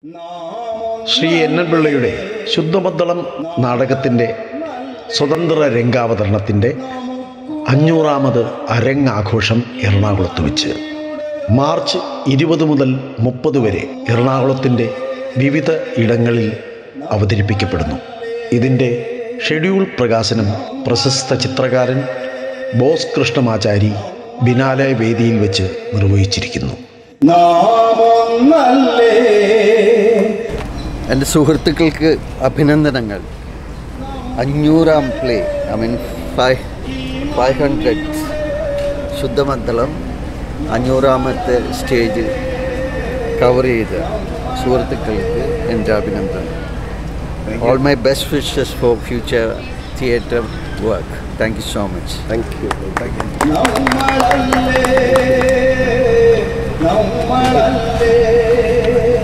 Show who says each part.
Speaker 1: Shri N N പിള്ളയുടെ ശുദ്ധമദ്ദളം നാടകത്തിൻ്റെ സ്വതന്ത്ര രംഗാവതരണത്തിൻ്റെ അഞ്ഞൂറാമത് അരങ്ങാഘോഷം എറണാകുളത്ത് വെച്ച് മാർച്ച് ഇരുപത് മുതൽ മുപ്പത് വരെ എറണാകുളത്തിൻ്റെ വിവിധ ഇടങ്ങളിൽ അവതരിപ്പിക്കപ്പെടുന്നു ഇതിൻ്റെ ഷെഡ്യൂൾ പ്രകാശനം പ്രശസ്ത ചിത്രകാരൻ ബോസ് കൃഷ്ണമാചാരി ബിനാലയ വേദിയിൽ വെച്ച് നിർവഹിച്ചിരിക്കുന്നു
Speaker 2: നാമൊന്നല്ലേ
Speaker 3: എൻ്റെ സുഹൃത്തുക്കൾക്ക് അഭിനന്ദനങ്ങൾ അഞ്ഞൂറാം play I mean five five hundred ശുദ്ധമദ്ദളം അഞ്ഞൂറാമത്തെ സ്റ്റേജ് കവർ ചെയ്ത സുഹൃത്തുക്കൾക്ക് എൻ്റെ അഭിനന്ദനം all my best wishes for future theatre work thank you so much thank you
Speaker 2: നമ്മളല്ലേ നമ്മളല്ലേ